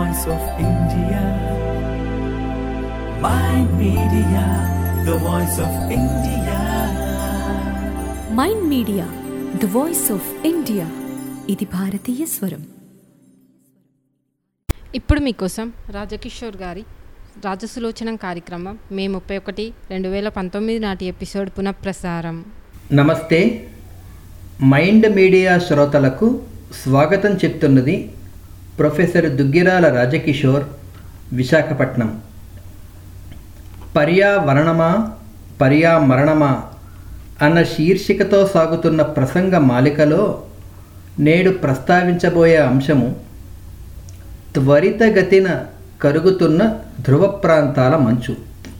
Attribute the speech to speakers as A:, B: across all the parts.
A: voice of India. Mind Media, the voice of India.
B: Mind media the voice of India ఇది భారతీయ స్వరం
C: ఇప్పుడు మీకోసం రాజకిషోర్ గారి రాజసులోచనం కార్యక్రమం మే ముప్పై ఒకటి రెండు వేల పంతొమ్మిది నాటి ఎపిసోడ్ పునఃప్రసారం
D: నమస్తే మైండ్ మీడియా శ్రోతలకు స్వాగతం చెప్తున్నది ప్రొఫెసర్ దుగ్గిరాల రాజకిషోర్ విశాఖపట్నం పర్యావరణమా పర్యామరణమా అన్న శీర్షికతో సాగుతున్న ప్రసంగ మాలికలో నేడు ప్రస్తావించబోయే అంశము త్వరితగతిన కరుగుతున్న ధ్రువ ప్రాంతాల మంచు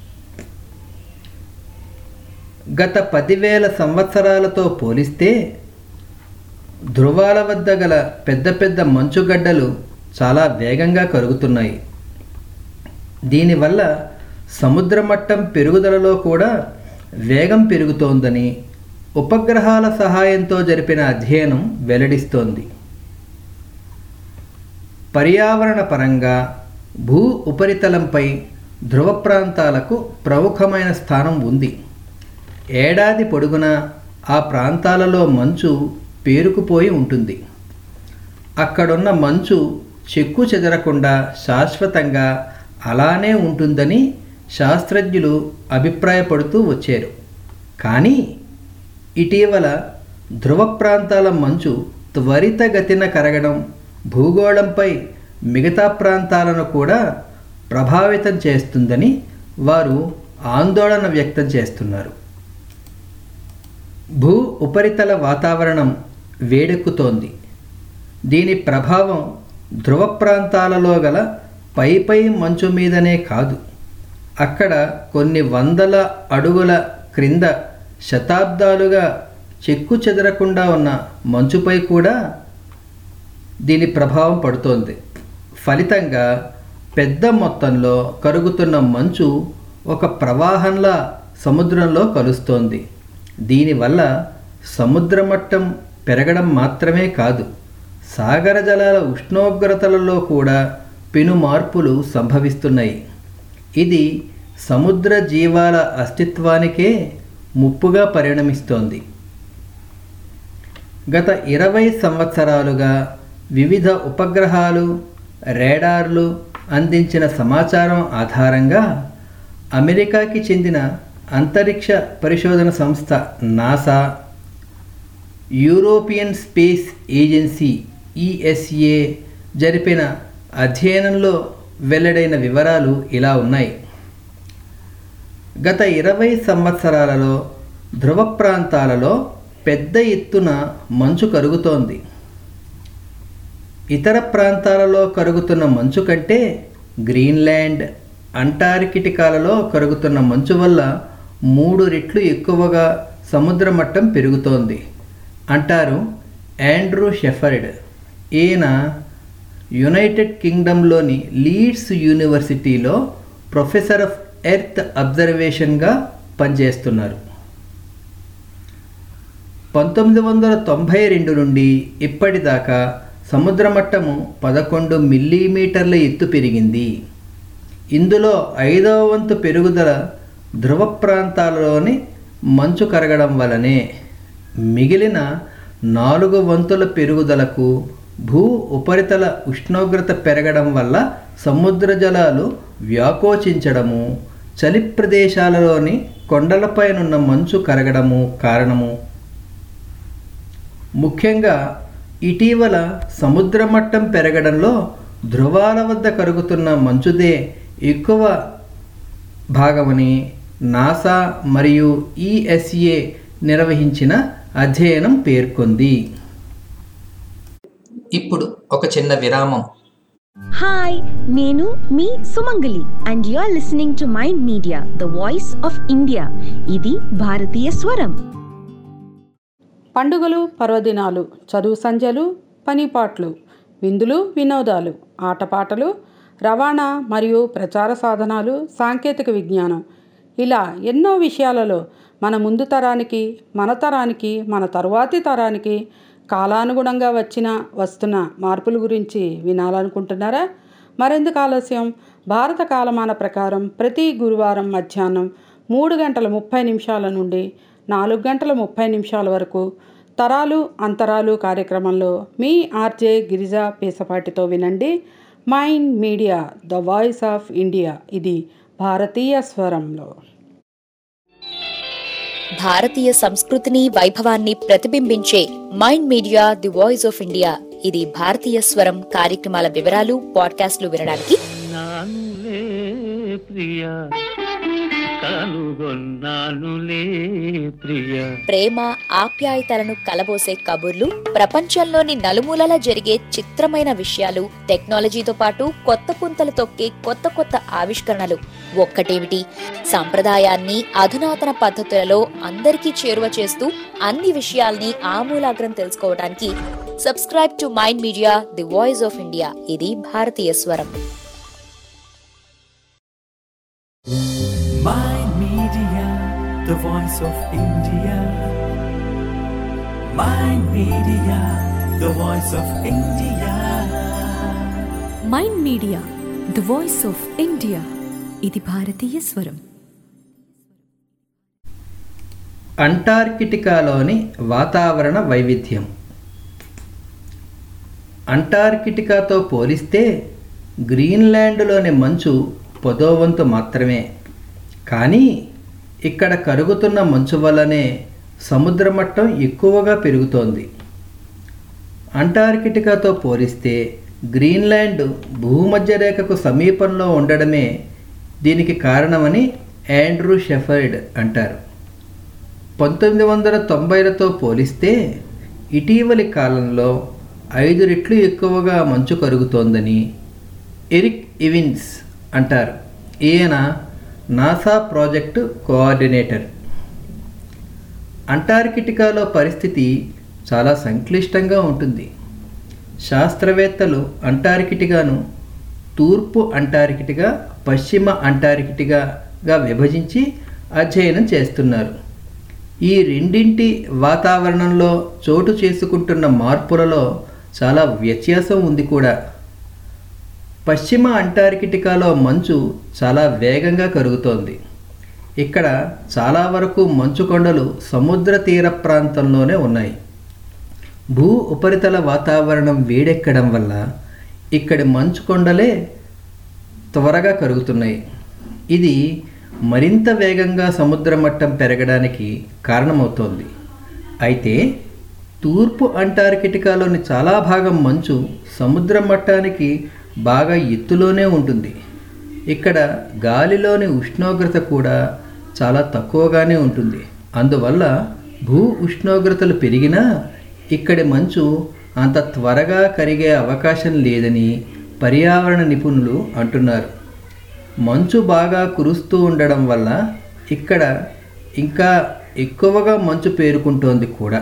D: గత పదివేల సంవత్సరాలతో పోలిస్తే ధృవాల వద్ద గల పెద్ద పెద్ద మంచుగడ్డలు చాలా వేగంగా కరుగుతున్నాయి దీనివల్ల సముద్ర మట్టం పెరుగుదలలో కూడా వేగం పెరుగుతోందని ఉపగ్రహాల సహాయంతో జరిపిన అధ్యయనం వెల్లడిస్తోంది పర్యావరణ పరంగా భూ ఉపరితలంపై ధ్రువ ప్రాంతాలకు ప్రముఖమైన స్థానం ఉంది ఏడాది పొడుగునా ఆ ప్రాంతాలలో మంచు పేరుకుపోయి ఉంటుంది అక్కడున్న మంచు చెక్కు చెదరకుండా శాశ్వతంగా అలానే ఉంటుందని శాస్త్రజ్ఞులు అభిప్రాయపడుతూ వచ్చారు కానీ ఇటీవల ధ్రువ ప్రాంతాల మంచు త్వరితగతిన కరగడం భూగోళంపై మిగతా ప్రాంతాలను కూడా ప్రభావితం చేస్తుందని వారు ఆందోళన వ్యక్తం చేస్తున్నారు భూ ఉపరితల వాతావరణం వేడెక్కుతోంది దీని ప్రభావం ధ్రువ ప్రాంతాలలో గల పై పై మంచు మీదనే కాదు అక్కడ కొన్ని వందల అడుగుల క్రింద శతాబ్దాలుగా చెక్కు చెదరకుండా ఉన్న మంచుపై కూడా దీని ప్రభావం పడుతోంది ఫలితంగా పెద్ద మొత్తంలో కరుగుతున్న మంచు ఒక ప్రవాహంలా సముద్రంలో కలుస్తోంది దీనివల్ల సముద్ర మట్టం పెరగడం మాత్రమే కాదు సాగర జలాల ఉష్ణోగ్రతలలో కూడా పెను మార్పులు సంభవిస్తున్నాయి ఇది సముద్ర జీవాల అస్తిత్వానికే ముప్పుగా పరిణమిస్తోంది గత ఇరవై సంవత్సరాలుగా వివిధ ఉపగ్రహాలు రేడార్లు అందించిన సమాచారం ఆధారంగా అమెరికాకి చెందిన అంతరిక్ష పరిశోధన సంస్థ NASA European space agency ESA జరిపిన అధ్యయనంలో వెల్లడైన వివరాలు ఇలా ఉన్నాయి గత ఇరవై సంవత్సరాలలో ధ్రువ ప్రాంతాలలో పెద్ద ఎత్తున మంచు కరుగుతోంది ఇతర ప్రాంతాలలో కరుగుతున్న మంచు కంటే గ్రీన్లాండ్ అంటార్కిటికాలలో కరుగుతున్న మంచు వల్ల మూడు రెట్లు ఎక్కువగా సముద్ర మట్టం పెరుగుతోంది అంటారు ఆండ్రూ షెఫర్డ్ ఈయన యునైటెడ్ కింగ్డమ్లోని లీడ్స్ యూనివర్సిటీలో ప్రొఫెసర్ ఆఫ్ ఎర్త్ అబ్జర్వేషన్గా పనిచేస్తున్నారు పంతొమ్మిది వందల తొంభై రెండు నుండి ఇప్పటిదాకా సముద్ర మట్టము పదకొండు మిల్లీమీటర్ల ఎత్తు పెరిగింది ఇందులో ఐదవ వంతు పెరుగుదల ధ్రువ ప్రాంతాలలోని మంచు కరగడం వలనే మిగిలిన నాలుగు వంతుల పెరుగుదలకు భూ ఉపరితల ఉష్ణోగ్రత పెరగడం వల్ల సముద్ర జలాలు వ్యాకోచించడము చలి ప్రదేశాలలోని కొండలపైనున్న మంచు కరగడము కారణము ముఖ్యంగా ఇటీవల సముద్ర మట్టం పెరగడంలో ధృవాల వద్ద కరుగుతున్న మంచుదే ఎక్కువ భాగమని నాసా మరియు ఈఎస్ఏ నిర్వహించిన అధ్యయనం పేర్కొంది ఇప్పుడు ఒక చిన్న విరామం
E: హాయ్ నేను మీ Sumangali and you are listening to mind media the voice of India ఇది భారతీయ స్వరం
F: పండుగలు పర్వదినాలు చదువు సంధ్యలు పనిపాట్లు విందులు వినోదాలు ఆటపాటలు రవాణా మరియు ప్రచార సాధనాలు సాంకేతిక విజ్ఞానం ఇలా ఎన్నో విషయాలలో మన ముందు తరానికి మన తరానికి మన తరువాతి తరానికి కాలానుగుణంగా వచ్చిన వస్తున్న మార్పుల గురించి వినాలనుకుంటున్నారా మరెందుకు ఆలస్యం భారత కాలమాన ప్రకారం ప్రతి గురువారం మధ్యాహ్నం మూడు గంటల ముప్పై నిమిషాల నుండి నాలుగు గంటల ముప్పై నిమిషాల వరకు తరాలు అంతరాలు కార్యక్రమంలో మీ ఆర్జే గిరిజ పేసపాటితో వినండి mind media the voice of India ఇది భారతీయ స్వరంలో
G: భారతీయ సంస్కృతిని వైభవాన్ని ప్రతిబింబించే mind media the voice of India ఇది భారతీయ స్వరం కార్యక్రమాల వివరాలు పాడ్కాస్ట్లు వినడానికి
A: నానులే ప్రియ కనుగొన్నానులే ప్రియ
G: ప్రేమ ఆప్యాయతలను కలబోసే కబుర్లు ప్రపంచంలోని నలుమూలలా జరిగే చిత్రమైన విషయాలు టెక్నాలజీతో పాటు కొత్త పుంతలు తొక్కే కొత్త కొత్త ఆవిష్కరణలు ఒక్కటేమిటి సంప్రదాయాన్ని అధునాతన పద్ధతులలో అందరికీ చేరువ చేస్తూ అన్ని విషయాల్ని ఆమూలాగ్రం తెలుసుకోవడానికి subscribe to mind media the voice of India ఇది భారతీయ స్వరం
A: Mind Media, the voice of India. Mind Media, the voice of India.
B: Mind media the voice of India ఇది భారతీయ స్వరం
D: అంటార్కిటికాలోని వాతావరణ వైవిధ్యం అంటార్కిటికాతో పోలిస్తే గ్రీన్లాండ్లోని మంచు పదోవంతు మాత్రమే కానీ ఇక్కడ కరుగుతున్న మంచు వల్లనే సముద్ర మట్టం ఎక్కువగా పెరుగుతోంది అంటార్కిటికాతో పోలిస్తే గ్రీన్లాండ్ భూమధ్య రేఖకు సమీపంలో ఉండడమే దీనికి కారణమని యాండ్రూ షెఫర్డ్ అంటారు పంతొమ్మిది వందల తొంభైలతో పోలిస్తే ఇటీవలి కాలంలో ఐదు రెట్లు ఎక్కువగా మంచు కరుగుతోందని ఎరిక్ ఇవిన్స్ అంటారు ఈయన నాసా ప్రాజెక్టు కోఆర్డినేటర్ అంటార్కిటికాలో పరిస్థితి చాలా సంక్లిష్టంగా ఉంటుంది శాస్త్రవేత్తలు అంటార్కిటికాను తూర్పు అంటార్కిటికా పశ్చిమ అంటార్కిటికాగా విభజించి అధ్యయనం చేస్తున్నారు ఈ రెండింటి వాతావరణంలో చోటు చేసుకుంటున్న మార్పులలో చాలా వ్యత్యాసం ఉంది కూడా పశ్చిమ అంటార్కిటికాలో మంచు చాలా వేగంగా కరుగుతోంది ఇక్కడ చాలా వరకు మంచు కొండలు సముద్ర తీర ప్రాంతంలోనే ఉన్నాయి భూ ఉపరితల వాతావరణం వేడెక్కడం వల్ల ఇక్కడి మంచు కొండలే త్వరగా కరుగుతున్నాయి ఇది మరింత వేగంగా సముద్ర మట్టం పెరగడానికి కారణమవుతోంది అయితే తూర్పు అంటార్కిటికాలోని చాలా భాగం మంచు సముద్ర మట్టానికి బాగా ఎత్తులోనే ఉంటుంది ఇక్కడ గాలిలోని ఉష్ణోగ్రత కూడా చాలా తక్కువగానే ఉంటుంది అందువల్ల భూ ఉష్ణోగ్రతలు పెరిగినా ఇక్కడి మంచు అంత త్వరగా కరిగే అవకాశం లేదని పర్యావరణ నిపుణులు అంటున్నారు మంచు బాగా కురుస్తూ ఉండడం వల్ల ఇక్కడ ఇంకా ఎక్కువగా మంచు పేరుకుంటోంది కూడా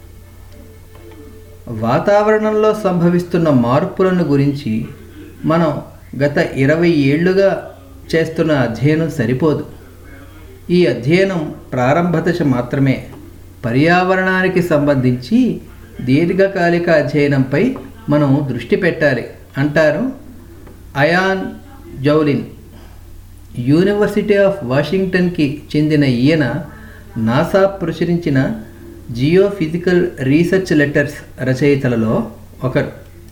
D: వాతావరణంలో సంభవిస్తున్న మార్పులను గురించి మనం గత ఇరవై ఏళ్లుగా చేస్తున్న అధ్యయనం సరిపోదు ఈ అధ్యయనం ప్రారంభ దశ మాత్రమే పర్యావరణానికి సంబంధించి దీర్ఘకాలిక అధ్యయనంపై మనం దృష్టి పెట్టాలి అంటారు అయాన్ జౌలిన్ యూనివర్సిటీ ఆఫ్ వాషింగ్టన్కి చెందిన ఈయన నాసా ప్రచురించిన జియోఫిజికల్ రీసెర్చ్ లెటర్స్ రచయితలలో ఒకరు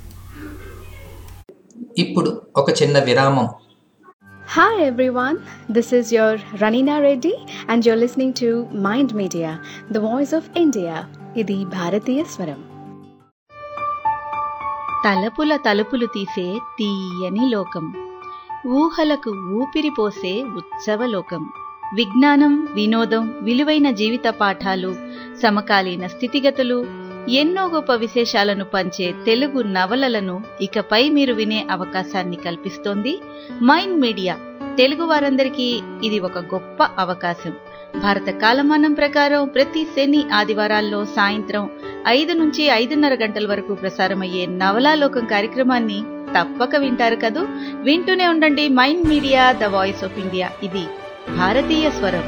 D: ఇప్పుడు ఒక చిన్న విరామం
H: Hi everyone, this is your Ranina Reddy and you're listening to Mind Media, the voice of India. ఇది భారతీయ స్వరం
I: తలపుల తలుపులు తీసే తీయని లోకం ఊహలకు ఊపిరి పోసే ఉత్సవలోకం విజ్ఞానం వినోదం విలువైన జీవిత పాఠాలు సమకాలీన స్థితిగతులు ఎన్నో గొప్ప విశేషాలను పంచే తెలుగు నవలలను ఇకపై మీరు వినే అవకాశాన్ని కల్పిస్తోంది మైండ్ మీడియా తెలుగు వారందరికీ ఇది ఒక గొప్ప అవకాశం భారత కాలమానం ప్రకారం ప్రతి శని ఆదివారాల్లో సాయంత్రం ఐదు నుంచి ఐదున్నర గంటల వరకు ప్రసారమయ్యే నవలాలోకం కార్యక్రమాన్ని తప్పక వింటారు కదూ వింటూనే ఉండండి mind media the voice of India ఇది భారతీయ స్వరం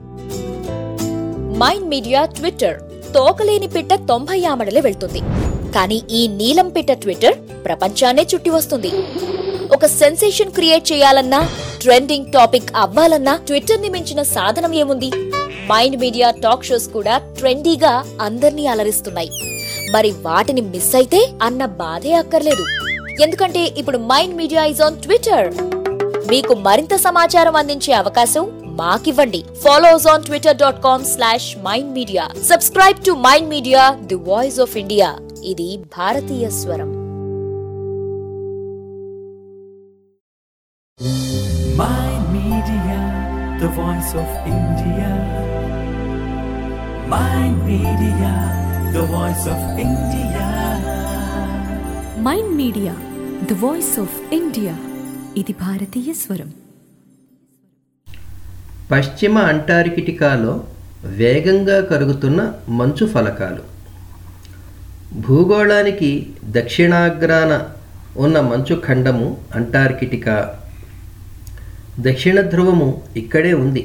G: మైండ్ మీడియా ట్విట్టర్ తోకలేని పిట్ట తొంభై ఆమడలే వెళ్తుంది కానీ ఈ నీలం పిట్ట ట్విట్టర్ ప్రపంచాన్నే చుట్టి వస్తుంది ఒక సెన్సేషన్ క్రియేట్ చేయాలన్నా ట్రెండింగ్ టాపిక్ అవ్వాలన్నా ట్విట్టర్ ని మించిన సాధనం ఏముంది మైండ్ మీడియా టాక్ షోస్ కూడా ట్రెండీగా అందర్నీ అలరిస్తున్నాయి మరి వాటిని మిస్ అయితే అన్న బాధే అక్కర్లేదు ఎందుకంటే ఇప్పుడు mind media is on Twitter మీకు మరింత సమాచారం అందించే అవకాశం మాకివ్వండి follow us on Twitter dot com slash mind media subscribe to mind media the voice of India ఇది భారతీయ స్వరం
A: Mind Media, the voice of India. Mind Media, the voice of India.
B: Mind media the voice of India ఇది భారతీయ స్వరం
D: పశ్చిమ అంటార్కిటికాలో వేగంగా కరుగుతున్న మంచు ఫలకాలు భూగోళానికి దక్షిణాగ్రాన ఉన్న మంచు ఖండము అంటార్కిటికా దక్షిణ ధ్రువము ఇక్కడే ఉంది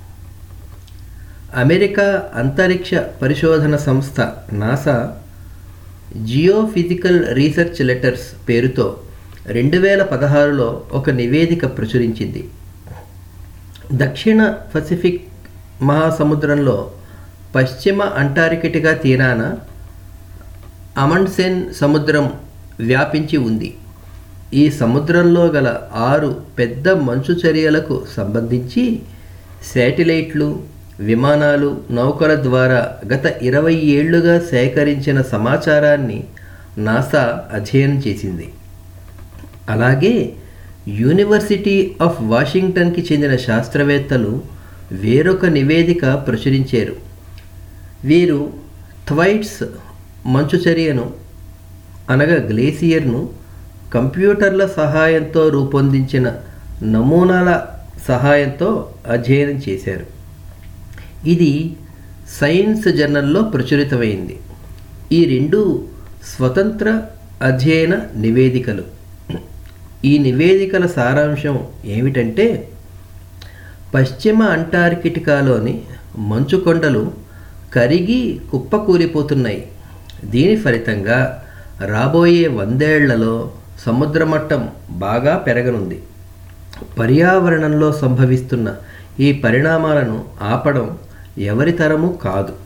D: అమెరికా అంతరిక్ష పరిశోధన సంస్థ నాసా జియోఫిజికల్ రీసెర్చ్ లెటర్స్ పేరుతో రెండు వేల పదహారులో ఒక నివేదిక ప్రచురించింది దక్షిణ పసిఫిక్ మహాసముద్రంలో పశ్చిమ అంటార్కిటికా తీరాన అమండ్సెన్ సముద్రం వ్యాపించి ఉంది ఈ సముద్రంలో గల ఆరు పెద్ద మంచు చర్యలకు సంబంధించి శాటిలైట్లు విమానాలు నౌకల ద్వారా గత ఇరవై ఏళ్లుగా సేకరించిన సమాచారాన్ని నాసా అధ్యయనం చేసింది అలాగే యూనివర్సిటీ ఆఫ్ వాషింగ్టన్కి చెందిన శాస్త్రవేత్తలు వేరొక నివేదిక ప్రచురించారు వీరు థ్వైట్స్ మంచు చర్యను అనగా గ్లేసియర్ను కంప్యూటర్ల సహాయంతో రూపొందించిన నమూనాల సహాయంతో అధ్యయనం చేశారు ఇది సైన్స్ జర్నల్లో ప్రచురితమైంది ఈ రెండు స్వతంత్ర అధ్యయన నివేదికలు ఈ నివేదికల సారాంశం ఏమిటంటే పశ్చిమ అంటార్కిటికాలోని మంచు కొండలు కరిగి కుప్పకూలిపోతున్నాయి దీని ఫలితంగా రాబోయే వందేళ్లలో సముద్ర మట్టం బాగా పెరగనుంది పర్యావరణంలో సంభవిస్తున్న ఈ పరిణామాలను ఆపడం ఎవరి తరము కాదు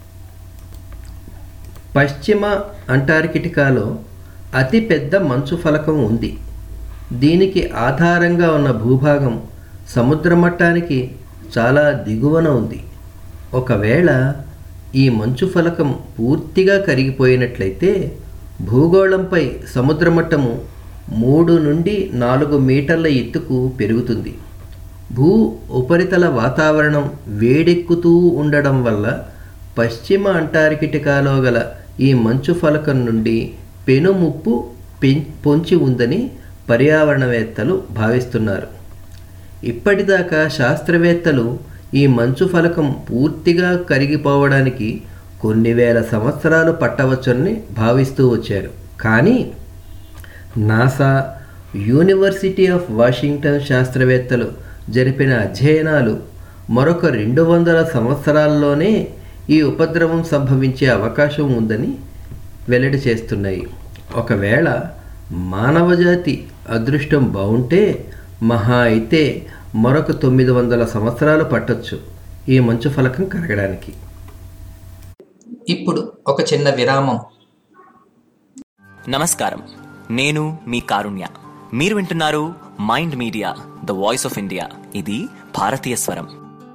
D: పశ్చిమ అంటార్కిటికాలో అతిపెద్ద మంచు ఫలకం ఉంది దీనికి ఆధారంగా ఉన్న భూభాగం సముద్ర మట్టానికి చాలా దిగువన ఉంది ఒకవేళ ఈ మంచు ఫలకం పూర్తిగా కరిగిపోయినట్లయితే భూగోళంపై సముద్ర మట్టము మూడు నుండి నాలుగు మీటర్ల ఎత్తుకు పెరుగుతుంది భూ ఉపరితల వాతావరణం వేడెక్కుతూ ఉండడం వల్ల పశ్చిమ అంటార్కిటికాలో గల ఈ మంచు ఫలకం నుండి పెనుముప్పు పెం పొంచి ఉందని పర్యావరణవేత్తలు భావిస్తున్నారు ఇప్పటిదాకా శాస్త్రవేత్తలు ఈ మంచు ఫలకం పూర్తిగా కరిగిపోవడానికి కొన్ని వేల సంవత్సరాలు పట్టవచ్చని భావిస్తూ వచ్చారు కానీ నాసా యూనివర్సిటీ ఆఫ్ వాషింగ్టన్ శాస్త్రవేత్తలు జరిపిన అధ్యయనాలు మరొక రెండు వందల సంవత్సరాల్లోనే ఈ ఉపద్రవం సంభవించే అవకాశం ఉందని వెల్లడి చేస్తున్నాయి ఒకవేళ మానవజాతి అదృష్టం బాగుంటే మహా అయితే మరొక తొమ్మిది వందల సంవత్సరాలు పట్టొచ్చు ఈ మంచు ఫలకం కరగడానికి
J: ఇప్పుడు ఒక చిన్న విరామం
K: నమస్కారం నేను మీ కారుణ్య మీరు వింటున్నారు mind media the voice of India ఇది భారతీయ స్వరం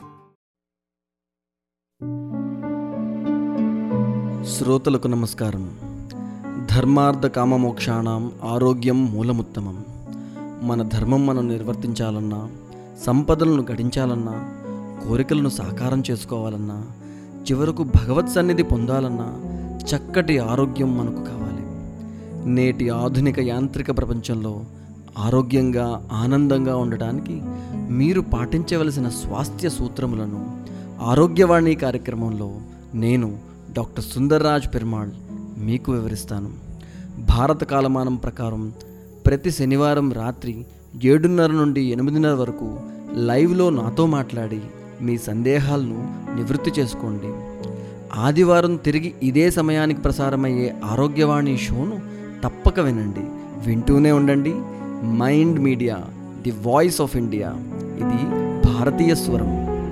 L: శ్రోతలకు నమస్కారం ధర్మార్థ కామమోక్షాణం ఆరోగ్యం మూలముత్తమం మన ధర్మం మనం నిర్వర్తించాలన్నా సంపదలను గడించాలన్నా కోరికలను సాకారం చేసుకోవాలన్నా చివరకు భగవత్ సన్నిధి పొందాలన్నా చక్కటి ఆరోగ్యం మనకు కావాలి నేటి ఆధునిక యాంత్రిక ప్రపంచంలో ఆరోగ్యంగా ఆనందంగా ఉండటానికి మీరు పాటించవలసిన స్వాస్థ్య సూత్రములను ఆరోగ్యవాణి కార్యక్రమంలో నేను డాక్టర్ సుందర్రాజ్ పెరుమాళ్ మీకు వివరిస్తాను భారత కాలమానం ప్రకారం ప్రతి శనివారం రాత్రి ఏడున్నర నుండి ఎనిమిదిన్నర వరకు లైవ్లో నాతో మాట్లాడి మీ సందేహాలను నివృత్తి చేసుకోండి ఆదివారం తిరిగి ఇదే సమయానికి ప్రసారమయ్యే ఆరోగ్యవాణి షోను తప్పక వినండి వింటూనే ఉండండి mind media the voice of India ఇది భారతీయ స్వరం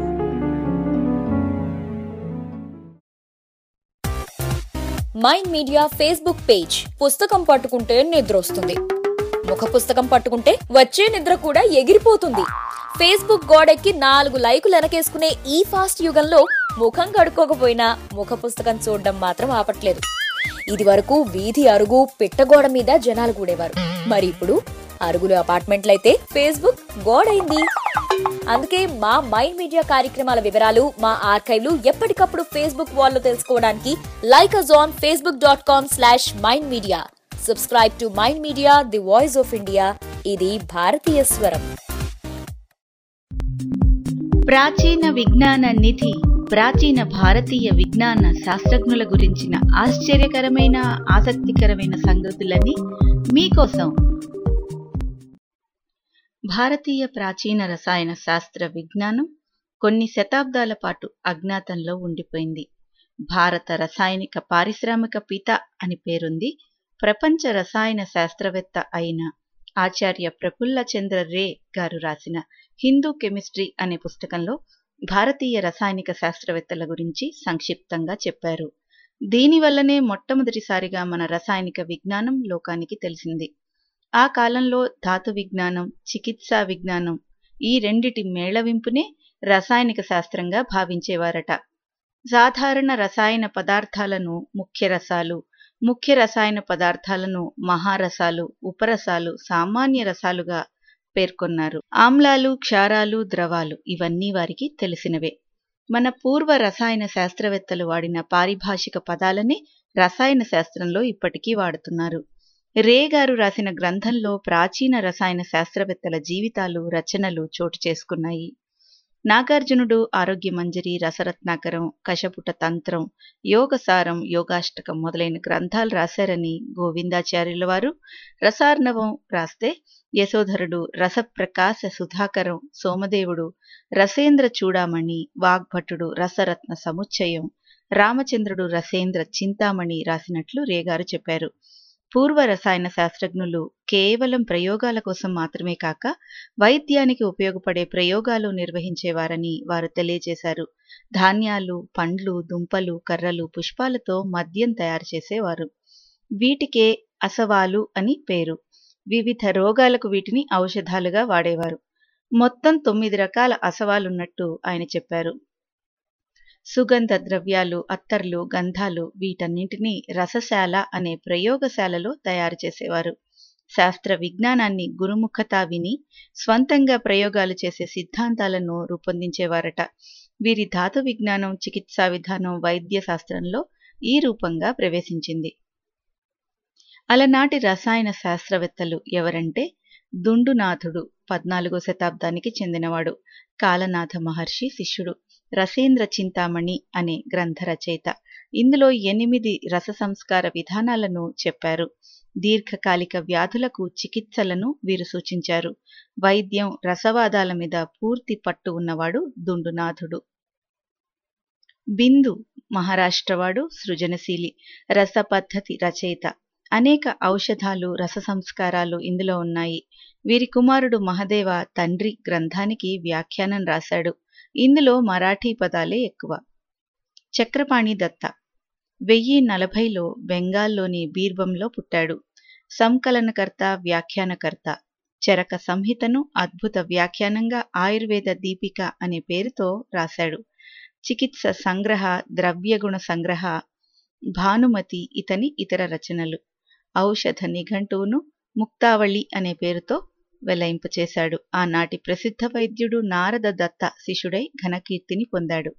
G: మైండ్ మీడియా ఫేస్బుక్ పేజ్ పుస్తకం పట్టుకుంటే నిద్ర వస్తుంది ముఖ పుస్తకం పట్టుకుంటే వచ్చే నిద్ర కూడా ఎగిరిపోతుంది ఫేస్బుక్ గోడెక్కి నాలుగు లైకులు వెనకేసుకునే ఈ ఫాస్ట్ యుగంలో ముఖం కడుక్కోకపోయినా ముఖ పుస్తకం చూడడం మాత్రం ఆపట్లేదు ఇది వరకు వీధి అరుగు పిట్టగోడ మీద జనాలు కూడేవారు మరి ఇప్పుడు అరుగులు అపార్ట్మెంట్లయితే ఫేస్బుక్ గోడైంది అందుకే మా మైండ్ మీడియా కార్యక్రమాల వివరాలు మా ఆర్కైవ్లు ఎప్పటికప్పుడు ఫేస్బుక్ వాల్లో తెలుసుకోవడానికి like us on Facebook dot com slash mind media subscribe to mind media the voice of India ఇది భారతీయ స్వరం
I: ప్రాచీన విజ్ఞాన నిధి ప్రాచీన భారతీయ విజ్ఞాన శాస్త్రజ్ఞుల గురించిన ఆశ్చర్యకరమైన ఆసక్తికరమైన సంగతులని మీకోసం భారతీయ ప్రాచీన రసాయన శాస్త్ర విజ్ఞానం కొన్ని శతాబ్దాల పాటు అజ్ఞాతంలో ఉండిపోయింది భారత రసాయనిక పారిశ్రామిక పిత అని పేరుంది ప్రపంచ రసాయన శాస్త్రవేత్త అయిన ఆచార్య ప్రఫుల్ల చంద్ర రే గారు రాసిన హిందూ కెమిస్ట్రీ అనే పుస్తకంలో భారతీయ రసాయనిక శాస్త్రవేత్తల గురించి సంక్షిప్తంగా చెప్పారు దీనివల్లనే మొట్టమొదటిసారిగా మన రసాయనిక విజ్ఞానం లోకానికి తెలిసింది ఆ కాలంలో ధాతు విజ్ఞానం చికిత్సా విజ్ఞానం ఈ రెండిటి మేళవింపునే రసాయనిక శాస్త్రంగా భావించేవారట సాధారణ రసాయన పదార్థాలను ముఖ్య రసాలు ముఖ్య రసాయన పదార్థాలను మహారసాలు ఉపరసాలు సామాన్య రసాలుగా పేర్కొన్నారు ఆమ్లాలు క్షారాలు ద్రవాలు ఇవన్నీ వారికి తెలిసినవే మన పూర్వ రసాయన శాస్త్రవేత్తలు వాడిన పారిభాషిక పదాలనే రసాయన శాస్త్రంలో ఇప్పటికీ వాడుతున్నారు రే గారు రాసిన గ్రంథంలో ప్రాచీన రసాయన శాస్త్రవేత్తల జీవితాలు రచనలు చోటు చేసుకున్నాయి నాగార్జునుడు ఆరోగ్య మంజరి రసరత్నాకరం కశపుట తంత్రం యోగసారం యోగాష్టకం మొదలైన గ్రంథాలు రాశారని గోవిందాచార్యుల వారు రసార్ణవం రాస్తే యశోధరుడు రసప్రకాశ సుధాకరం సోమదేవుడు రసేంద్ర చూడామణి వాగ్భటుడు రసరత్న సముచ్చయం రామచంద్రుడు రసేంద్ర చింతామణి రాసినట్లు రేగారు చెప్పారు పూర్వ రసాయన శాస్త్రజ్ఞులు కేవలం ప్రయోగాల కోసం మాత్రమే కాక వైద్యానికి ఉపయోగపడే ప్రయోగాలు నిర్వహించేవారని వారు తెలియజేశారు ధాన్యాలు పండ్లు దుంపలు కర్రలు పుష్పాలతో మద్యం తయారు చేసేవారు వీటికే అసవాలు అని పేరు వివిధ రోగాలకు వీటిని ఔషధాలుగా వాడేవారు మొత్తం తొమ్మిది రకాల అసవాలున్నట్టు ఆయన చెప్పారు సుగంధ ద్రవ్యాలు అత్తర్లు గంధాలు వీటన్నింటినీ రసశాల అనే ప్రయోగశాలలో తయారు చేసేవారు శాస్త్ర విజ్ఞానాన్ని గురుముఖత విని స్వంతంగా ప్రయోగాలు చేసే సిద్ధాంతాలను రూపొందించేవారట వీరి ధాతు విజ్ఞానం చికిత్సా విధానం వైద్య శాస్త్రంలో ఈ రూపంగా ప్రవేశించింది అలనాటి రసాయన శాస్త్రవేత్తలు ఎవరంటే దుండునాథుడు పద్నాలుగో శతాబ్దానికి చెందినవాడు కాలనాథ మహర్షి శిష్యుడు రసేంద్ర చింతామణి అనే గ్రంథ రచయిత ఇందులో ఎనిమిది రస సంస్కార విధానాలను చెప్పారు దీర్ఘకాలిక వ్యాధులకు చికిత్సలను వీరు సూచించారు వైద్యం రసవాదాల మీద పూర్తి పట్టు ఉన్నవాడు దుండునాథుడు బిందు మహారాష్ట్రవాడు సృజనశీలి రస పద్ధతి రచయిత అనేక ఔషధాలు రస సంస్కారాలు ఇందులో ఉన్నాయి వీరి కుమారుడు మహదేవ తండ్రి గ్రంథానికి వ్యాఖ్యానం రాశాడు ఇందులో మరాఠీ పదాలే ఎక్కువ చక్రపాణి దత్త వెయ్యి నలభైలో బెంగాల్లోని బీర్బంలో పుట్టాడు సంకలనకర్త వ్యాఖ్యానకర్త చరక సంహితను అద్భుత వ్యాఖ్యానంగా ఆయుర్వేద దీపిక అనే పేరుతో రాశాడు చికిత్స సంగ్రహ ద్రవ్యగుణ సంగ్రహ భానుమతి ఇతని ఇతర రచనలు ఔషధ నిఘంటువును ముక్తావళి అనే పేరుతో వెలయింపచేశాడు ఆనాటి ప్రసిద్ధ వైద్యుడు నారద దత్త శిష్యుడై ఘనకీర్తిని పొందాడు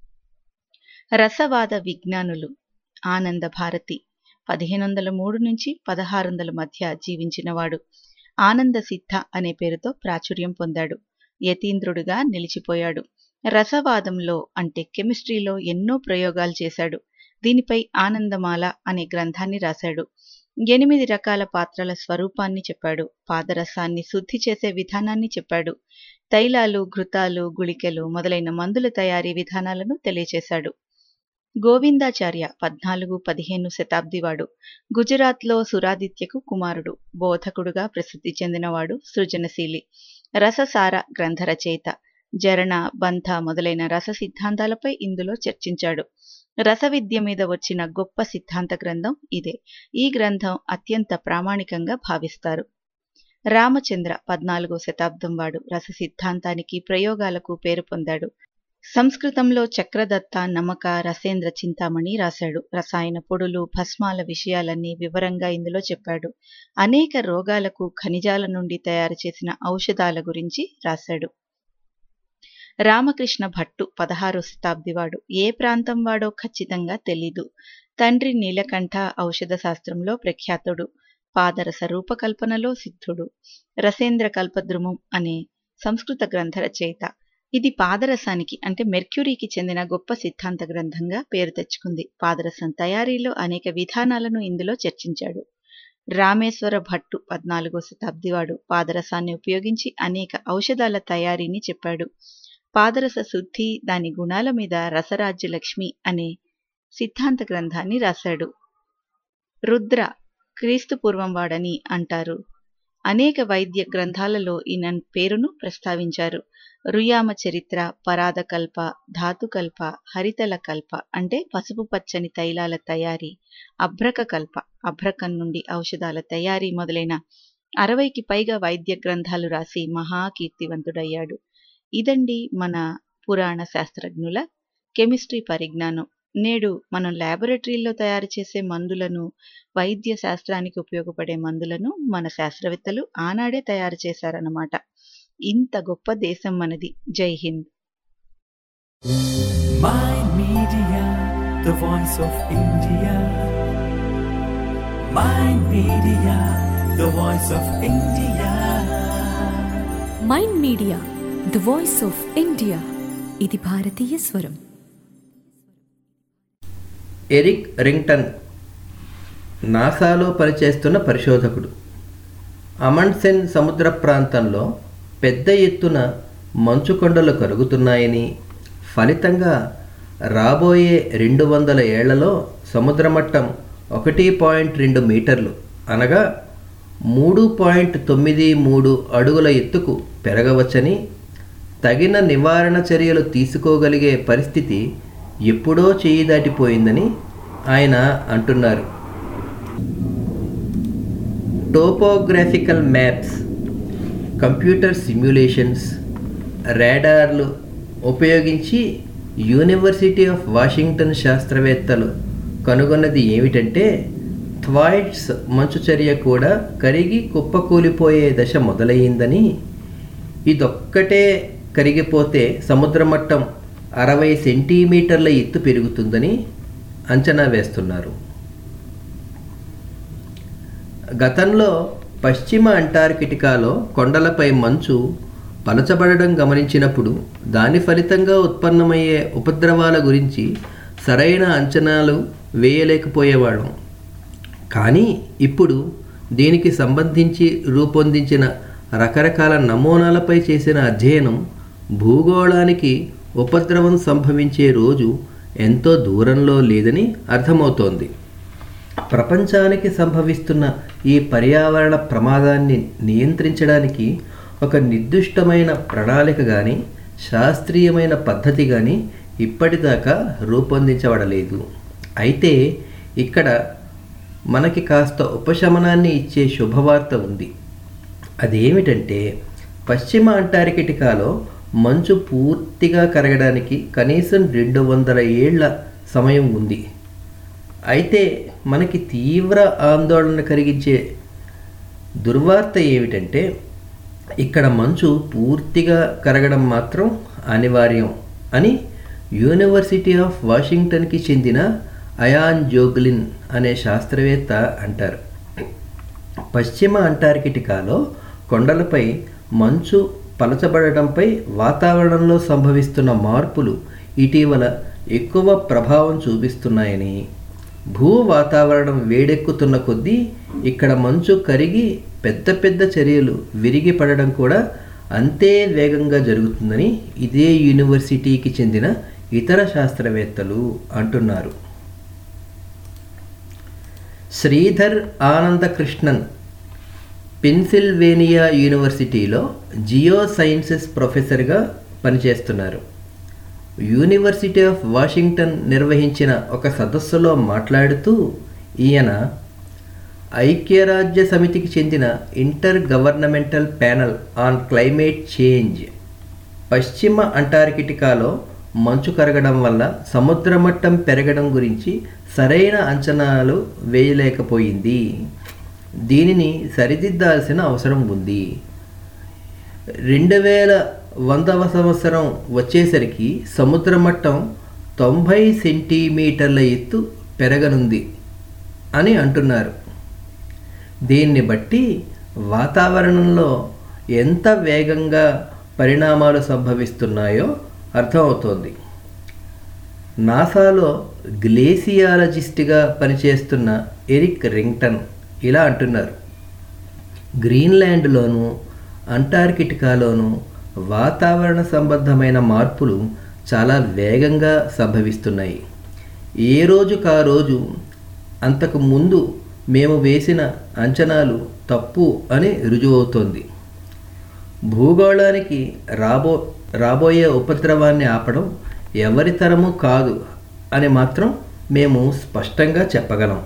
I: రసవాద విజ్ఞానులు ఆనంద భారతి పదిహేను వందల మూడు నుంచి పదహారు వందల మధ్య జీవించినవాడు ఆనంద సిద్ధ అనే పేరుతో ప్రాచుర్యం పొందాడు యతీంద్రుడుగా నిలిచిపోయాడు రసవాదంలో అంటే కెమిస్ట్రీలో ఎన్నో ప్రయోగాలు చేశాడు దీనిపై ఆనందమాల అనే గ్రంథాన్ని రాశాడు ఎనిమిది రకాల పాత్రల స్వరూపాన్ని చెప్పాడు పాదరసాన్ని శుద్ధి చేసే విధానాన్ని చెప్పాడు తైలాలు ఘృతాలు గుళికలు మొదలైన మందుల తయారీ విధానాలను తెలియచేశాడు గోవిందాచార్య పద్నాలుగు పదిహేను శతాబ్దివాడు గుజరాత్లో సురాదిత్యకు కుమారుడు బోధకుడుగా ప్రసిద్ధి చెందినవాడు సృజనశీలి రససార గ్రంథ రచయిత జరణ బంధ మొదలైన రస సిద్ధాంతాలపై ఇందులో చర్చించాడు రస విద్య మీద వచ్చిన గొప్ప సిద్ధాంత గ్రంథం ఇదే ఈ గ్రంథం అత్యంత ప్రామాణికంగా భావిస్తారు రామచంద్ర పద్నాలుగో శతాబ్దం వాడు రస సిద్ధాంతానికి ప్రయోగాలకు పేరు పొందాడు సంస్కృతంలో చక్రదత్త నమక రసేంద్ర చింతామణి రాశాడు రసాయన పొడులు భస్మాల విషయాలన్నీ వివరంగా ఇందులో చెప్పాడు అనేక రోగాలకు ఖనిజాల నుండి తయారు చేసిన ఔషధాల గురించి రాశాడు రామకృష్ణ భట్టు పదహారో శతాబ్దివాడు ఏ ప్రాంతం వాడో ఖచ్చితంగా తెలీదు తండ్రి నీలకంఠ ఔషధ శాస్త్రంలో ప్రఖ్యాతుడు పాదరస రూపకల్పనలో సిద్ధుడు రసేంద్ర కల్పద్రుమం అనే సంస్కృత గ్రంథ రచయిత ఇది పాదరసానికి అంటే మెర్క్యూరీకి చెందిన గొప్ప సిద్ధాంత గ్రంథంగా పేరు తెచ్చుకుంది పాదరసం తయారీలో అనేక విధానాలను ఇందులో చర్చించాడు రామేశ్వర భట్టు పద్నాలుగో శతాబ్దివాడు పాదరసాన్ని ఉపయోగించి అనేక ఔషధాల తయారీని చెప్పాడు పాదరస శుద్ధి దాని గుణాల మీద రసరాజ్య లక్ష్మి అనే సిద్ధాంత గ్రంథాన్ని రాశాడు రుద్ర క్రీస్తు పూర్వం వాడని అంటారు అనేక వైద్య గ్రంథాలలో ఈయన పేరును ప్రస్తావించారు రుయామ చరిత్ర పరాదకల్ప ధాతుకల్ప హరితల కల్ప అంటే పసుపు పచ్చని తైలాల తయారీ అభ్రక కల్ప అభ్రకం నుండి ఔషధాల తయారీ మొదలైన అరవైకి పైగా వైద్య గ్రంథాలు రాసి మహాకీర్తివంతుడయ్యాడు ఇదండి మన పురాణ శాస్త్రజ్ఞుల కెమిస్ట్రీ పరిజ్ఞానం నేడు మనం ల్యాబొరేటరీల్లో తయారు చేసే మందులను వైద్య శాస్త్రానికి ఉపయోగపడే మందులను మన శాస్త్రవేత్తలు ఆనాడే తయారు చేశారన్నమాట ఇంత గొప్ప దేశం మనది Jai Hind
A: Mind Media, the voice of India. Mind Media, the voice of India.
B: Mind media the voice of India ఇది భారతీయ స్వరం
D: ఎరిక్ రింగ్టన్ నాసాలో పనిచేస్తున్న పరిశోధకుడు అమండ్సెన్ సముద్ర ప్రాంతంలో పెద్ద ఎత్తున మంచుకొండలు కరుగుతున్నాయని ఫలితంగా రాబోయే రెండు వందల ఏళ్లలో సముద్రమట్టం ఒకటి పాయింట్ రెండు మీటర్లు అనగా మూడు పాయింట్ తొమ్మిది మూడు అడుగుల ఎత్తుకు పెరగవచ్చని తగిన నివారణ చర్యలు తీసుకోగలిగే పరిస్థితి ఎప్పుడో చేయి దాటిపోయిందని ఆయన అంటున్నారు టోపోగ్రాఫికల్ మ్యాప్స్ కంప్యూటర్ సిమ్యులేషన్స్ రాడార్లు ఉపయోగించి యూనివర్సిటీ ఆఫ్ వాషింగ్టన్ శాస్త్రవేత్తలు కనుగొన్నది ఏమిటంటే థ్వాయిట్స్ మంచు చర్య కూడా కరిగి కుప్పకూలిపోయే దశ మొదలయ్యిందని ఇదొక్కటే కరిగిపోతే సముద్రమట్టం అరవై సెంటీమీటర్ల ఎత్తు పెరుగుతుందని అంచనా వేస్తున్నారు గతంలో పశ్చిమ అంటార్కిటికాలో కొండలపై మంచు పలచబడడం గమనించినప్పుడు దాని ఫలితంగా ఉత్పన్నమయ్యే ఉపద్రవాల గురించి సరైన అంచనాలు వేయలేకపోయేవాళ్ళం కానీ ఇప్పుడు దీనికి సంబంధించి రూపొందించిన రకరకాల నమూనాలపై చేసిన అధ్యయనం భూగోళానికి ఉపద్రవం సంభవించే రోజు ఎంతో దూరంలో లేదని అర్థమవుతోంది ప్రపంచానికి సంభవిస్తున్న ఈ పర్యావరణ ప్రమాదాన్ని నియంత్రించడానికి ఒక నిర్దిష్టమైన ప్రణాళిక కానీ శాస్త్రీయమైన పద్ధతి కానీ ఇప్పటిదాకా రూపొందించబడలేదు అయితే ఇక్కడ మనకి కాస్త ఉపశమనాన్ని ఇచ్చే శుభవార్త ఉంది అదేమిటంటే పశ్చిమ అంటార్కిటికాలో మంచు పూర్తిగా కరగడానికి కనీసం రెండు వందల ఏళ్ల సమయం ఉంది అయితే మనకి తీవ్ర ఆందోళన కలిగించే దుర్వార్త ఏమిటంటే ఇక్కడ మంచు పూర్తిగా కరగడం మాత్రం అనివార్యం అని యూనివర్సిటీ ఆఫ్ వాషింగ్టన్కి చెందిన అయాన్ జోగ్లిన్ అనే శాస్త్రవేత్త అంటారు పశ్చిమ అంటార్కిటికాలో కొండలపై మంచు పలచబడటంపై వాతావరణంలో సంభవిస్తున్న మార్పులు ఇటీవల ఎక్కువ ప్రభావం చూపిస్తున్నాయని భూ వాతావరణం వేడెక్కుతున్న కొద్దీ ఇక్కడ మంచు కరిగి పెద్ద పెద్ద చర్యలు విరిగి పడడం కూడా అంతే వేగంగా జరుగుతుందని ఇదే యూనివర్సిటీకి చెందిన ఇతర శాస్త్రవేత్తలు అంటున్నారు శ్రీధర్ ఆనందకృష్ణన్ పెన్సిల్వేనియా యూనివర్సిటీలో జియో సైన్సెస్ ప్రొఫెసర్గా పనిచేస్తున్నారు యూనివర్సిటీ ఆఫ్ వాషింగ్టన్ నిర్వహించిన ఒక సదస్సులో మాట్లాడుతూ ఈయన ఐక్యరాజ్య సమితికి చెందిన intergovernmental panel on climate change పశ్చిమ అంటార్కిటికాలో మంచు కరగడం వల్ల సముద్ర మట్టం పెరగడం గురించి సరైన అంచనాలు వేయలేకపోయింది దీనిని సరిదిద్దాల్సిన అవసరం ఉంది రెండు వేల వందవ సంవత్సరం వచ్చేసరికి సముద్ర మట్టం తొంభై సెంటీమీటర్ల ఎత్తు పెరగనుంది అని అంటున్నారు దీన్ని బట్టి వాతావరణంలో ఎంత వేగంగా పరిణామాలు సంభవిస్తున్నాయో అర్థమవుతోంది నాసాలో గ్లేసియాలజిస్ట్గా పనిచేస్తున్న ఎరిక్ రింగ్టన్ ఇలా అంటున్నారు గ్రీన్లాండ్లోనూ అంటార్కిటికాలోనూ వాతావరణ సంబంధమైన మార్పులు చాలా వేగంగా సంభవిస్తున్నాయి ఏ రోజుకు ఆ రోజు అంతకు ముందు మేము వేసిన అంచనాలు తప్పు అని రుజువవుతోంది భూగోళానికి రాబో రాబోయే ఉపద్రవాన్ని ఆపడం ఎవరి తరము కాదు అని మాత్రం మేము స్పష్టంగా చెప్పగలం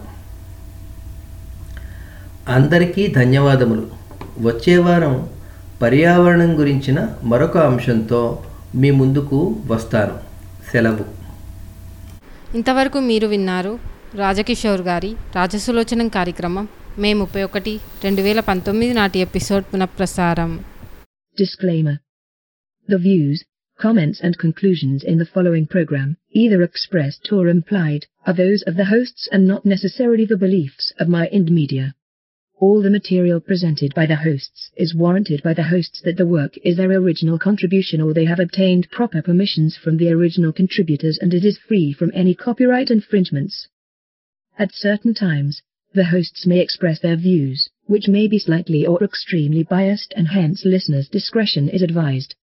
D: అందరికీ ధన్యవాదములు వచ్చే వారం పర్యావరణం గురించిన మరొక అంశంతో మీ ముందుకు వస్తాను సెలవు
C: ఇంతవరకు మీరు విన్నారు రాజకిషోర్ గారి రాజసులోచనం కార్యక్రమం మే ముప్పై ఒకటి రెండు వేల పంతొమ్మిది నాటి ఎపిసోడ్ పునఃప్రసారం
J: Disclaimer. The views, comments and conclusions in the following program, either expressed or implied, are those of the hosts and not necessarily the beliefs of my Ind Media. All the material presented by the hosts is warranted by the hosts that the work is their original contribution or they have obtained proper permissions from the original contributors and it is free from any copyright infringements. At certain times, the hosts may express their views, which may be slightly or extremely biased and hence listeners' discretion is advised.